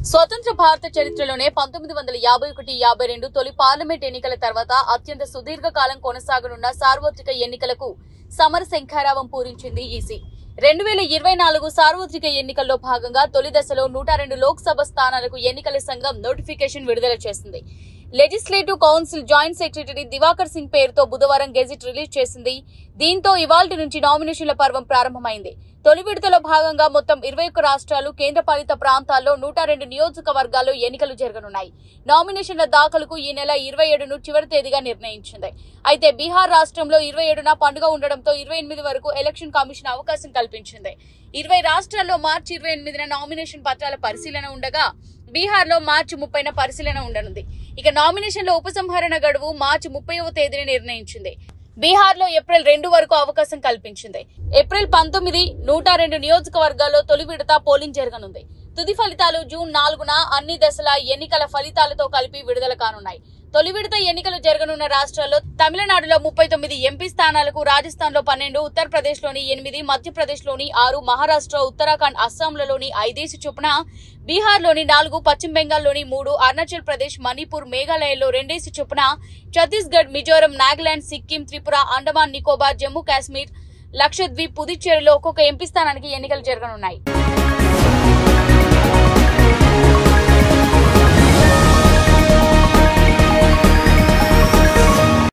స్వతంత్ర భారత చరిత్రలోనే పంతొమ్మిది వందల యాభై ఒకటి యాభై రెండు తొలి పార్లమెంట్ ఎన్నికల తర్వాత అత్యంత సుదీర్ఘ కాలం కొనసాగనున్న సార్వత్రిక ఎన్నికలకు సమర శంఖారావం పూరించింది ఈసీ రెండు వేల ఇరవై నాలుగు సార్వత్రిక ఎన్నికల్లో భాగంగా తొలి దశలో నూట రెండు లోక్సభ స్థానాలకు ఎన్నికల సంఘం నోటిఫికేషన్ విడుదల చేసింది legislative council joint secretary Diwakar Singh పేరుతో బుధవారం గెజిట్ రిలీజ్ చేసింది దీంతో ఇవాల్టి నుంచి నామినేషన్ల పర్వం ప్రారంభమైంది తొలి విడతలో భాగంగా మొత్తం ఇరవై ఒక్క రాష్ట్రాలు కేంద్రపాలిత ప్రాంతాల్లో నూట రెండు నియోజకవర్గాల్లో ఎన్నికలు జరగనున్నాయి నామినేషన్ల దాఖలుకు ఈ నెల ఇరవై ఏడును చివరి తేదీగా నిర్ణయించింది అయితే బీహార్ రాష్ట్రంలో ఇరవై ఏడున పండుగ ఉండడంతో ఇరవై ఎనిమిది వరకు ఎలక్షన్ కమిషన్ అవకాశం కల్పించింది ఇరవై రాష్ట్రాల్లో మార్చి ఇరవై ఎనిమిదిన నామినేషన్ పత్రాల పరిశీలన ఉండగా బీహార్ లో మార్చి ముప్పైన పరిశీలన ఉండనుంది ఇక నామినేషన్ల ఉపసంహరణ గడువు మార్చి ముప్పైవ తేదీని నిర్ణయించింది బీహార్ లో ఏప్రిల్ రెండు వరకు అవకాశం కల్పించింది ఏప్రిల్ పంతొమ్మిది నూట రెండు నియోజకవర్గాల్లో తొలి విడత పోలింగ్ జరగనుంది తుది ఫలితాలు జూన్ నాలుగున అన్ని దశల ఎన్నికల ఫలితాలతో కలిపి విడుదల కానున్నాయి తొలి విడత ఎన్నికలు జరగనున్న రాష్ట్రాల్లో తమిళనాడులో ముప్పై తొమ్మిది ఎంపీ స్థానాలకు రాజస్థాన్ లో పన్నెండు ఉత్తరప్రదేశ్ లోని ఎనిమిది మధ్యప్రదేశ్ లోని ఆరు మహారాష్ట్ర ఉత్తరాఖండ్ అస్సాంలలోని ఐదేసి చొప్పున బీహార్ లోని నాలుగు పశ్చిమ బెంగాల్లోని మూడు అరుణాచల్ ప్రదేశ్ మణిపూర్ మేఘాలయలో రెండేసి చొప్పున ఛత్తీస్గఢ్ మిజోరం నాగాలాండ్ సిక్కిం త్రిపుర అండమాన్ నికోబార్ జమ్మూ కాశ్మీర్ లక్షద్వీప్ పుదుచ్చేరిలో ఒక్కొక్క ఎంపీ స్థానానికి ఎన్నికలు జరగనున్నాయి